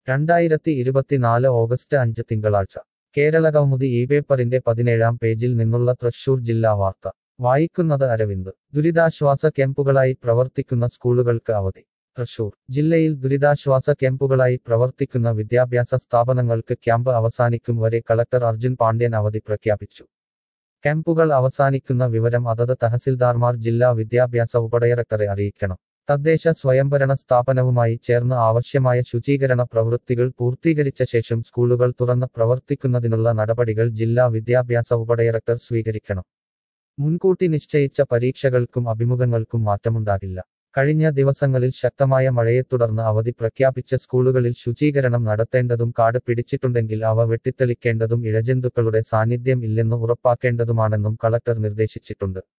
രണ്ടായിരത്തി ഇരുപത്തിനാല് ഓഗസ്റ്റ് അഞ്ച് തിങ്കളാഴ്ച കേരളകൗമുദി ഈ പേപ്പറിന്റെ പതിനേഴാം പേജിൽ നിന്നുള്ള തൃശൂർ ജില്ലാ വാർത്ത വായിക്കുന്നത് അരവിന്ദ് ദുരിതാശ്വാസ ക്യാമ്പുകളായി പ്രവർത്തിക്കുന്ന സ്കൂളുകൾക്ക് അവധി തൃശൂർ ജില്ലയിൽ ദുരിതാശ്വാസ ക്യാമ്പുകളായി പ്രവർത്തിക്കുന്ന വിദ്യാഭ്യാസ സ്ഥാപനങ്ങൾക്ക് ക്യാമ്പ് അവസാനിക്കും വരെ കളക്ടർ അർജുൻ പാണ്ഡ്യൻ അവധി പ്രഖ്യാപിച്ചു ക്യാമ്പുകൾ അവസാനിക്കുന്ന വിവരം അതത് തഹസിൽദാർമാർ ജില്ലാ വിദ്യാഭ്യാസ ഉപഡയറക്ടറെ അറിയിക്കണം തദ്ദേശ സ്വയംഭരണ സ്ഥാപനവുമായി ചേർന്ന് ആവശ്യമായ ശുചീകരണ പ്രവൃത്തികൾ പൂർത്തീകരിച്ച ശേഷം സ്കൂളുകൾ തുറന്ന് പ്രവർത്തിക്കുന്നതിനുള്ള നടപടികൾ ജില്ലാ വിദ്യാഭ്യാസ ഉപഡയറക്ടർ സ്വീകരിക്കണം മുൻകൂട്ടി നിശ്ചയിച്ച പരീക്ഷകൾക്കും അഭിമുഖങ്ങൾക്കും മാറ്റമുണ്ടാകില്ല കഴിഞ്ഞ ദിവസങ്ങളിൽ ശക്തമായ മഴയെ തുടർന്ന് അവധി പ്രഖ്യാപിച്ച സ്കൂളുകളിൽ ശുചീകരണം നടത്തേണ്ടതും കാട് പിടിച്ചിട്ടുണ്ടെങ്കിൽ അവ വെട്ടിത്തെളിക്കേണ്ടതും ഇഴജന്തുക്കളുടെ സാന്നിധ്യം ഇല്ലെന്ന് ഉറപ്പാക്കേണ്ടതുമാണെന്നും കളക്ടർ നിർദ്ദേശിച്ചിട്ടുണ്ട്